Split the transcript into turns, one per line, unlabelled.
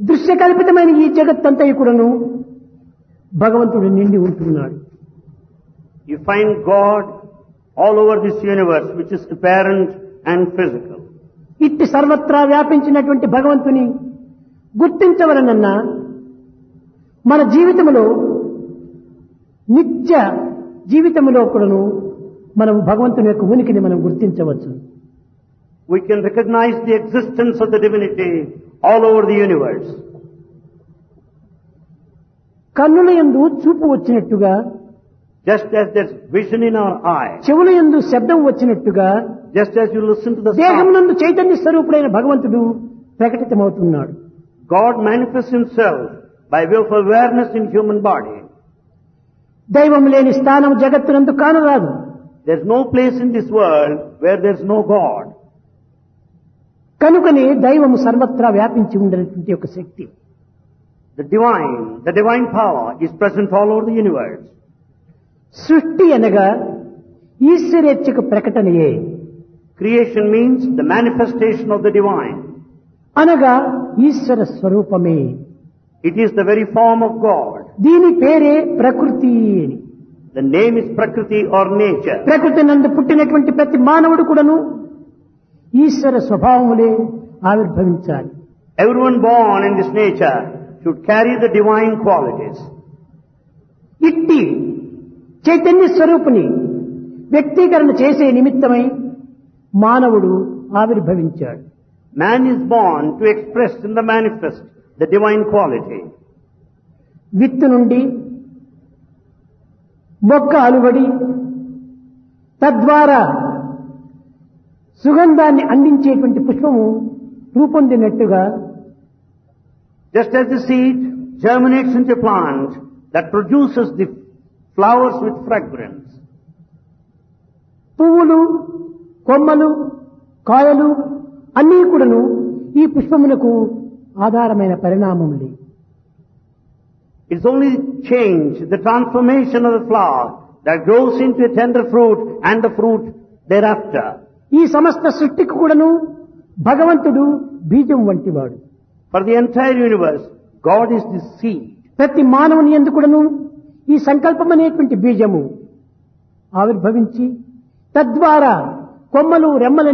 దృశ్యకల్పితమైన ఈ జగత్తంతయు కూడాను భగవంతుడు నిండి ఉంటున్నాడు
You find God all over this universe, which is apparent and physical.
ఇట్టి సర్వత్రా వ్యాపించినటువంటి భగవంతుని గుర్తించవలనన్నా మన జీవితంలో నిత్య జీవితంలో కూడాను మనం భగవంతుని యొక్క ఉనికిని మనం గుర్తించవచ్చు
We can recognize the existence of the divinity all over the universe.
కన్నుల యందు చూపు వచ్చినట్టుగా
Just as there's vision in our eye,
చెవుల యందు శబ్దం వచ్చినట్టుగా
just as you listen to the sound,
దేహమునందు చైతన్య స్వరూపుడైన భగవంతుడు ప్రకటితమవుతున్నాడు
God manifests himself by way of awareness in human body.
దైవం లేని స్థానం జగత్తునందు కానరాదు
There's no place in this world where there's no God.
కనుకనే దైవము సర్వత్రా వ్యాపించి ఉండేటువంటి ఒక శక్తి
The divine, the divine power is present all over the universe.
సృష్టి అనగా ఈశ్వరేచ్ఛకు ప్రకటనయే
Creation means the manifestation of the divine.
అనగా ఈశ్వర స్వరూపమే
It is the very form of God.
దీని పేరే ప్రకృతి అని
The name is Prakriti or nature.
ప్రకృతి నందు పుట్టినటువంటి ప్రతి మానవుడు కూడాను ఈశ్వర స్వభావములే ఆవిర్భవించాలి
Everyone born in this nature should carry the divine qualities.
ఇట్టి చైతన్య స్వరూపుని వ్యక్తీకరణ చేసే నిమిత్తమై మానవుడు ఆవిర్భవించాడు
Man is born to express in the manifest the divine quality.
విత్తు నుండి మొక్క అలువడి తద్వారా సుగంధాన్ని అందించేటువంటి పుష్పము రూపొందినట్టుగా
Just as the seed germinates into a plant that produces the flowers with fragrance.
పువ్వులు కొమ్మలు కాయలు అన్నీ కూడాను ఈ పుష్పమునకు ఆధారమైన పరిణామములే
It's only change, the transformation of the flower that grows into a tender fruit and the fruit thereafter.
ఈ సమస్త సృష్టికి కూడాను భగవంతుడు బీజం వంటివాడు
For the entire universe, God is the seed.
ప్రతి మానవుని ఎందుకుడను ఈ సంకల్పం అనేటువంటి బీజము ఆవిర్భవించి తద్వారా కొమ్మలు రెమ్మలు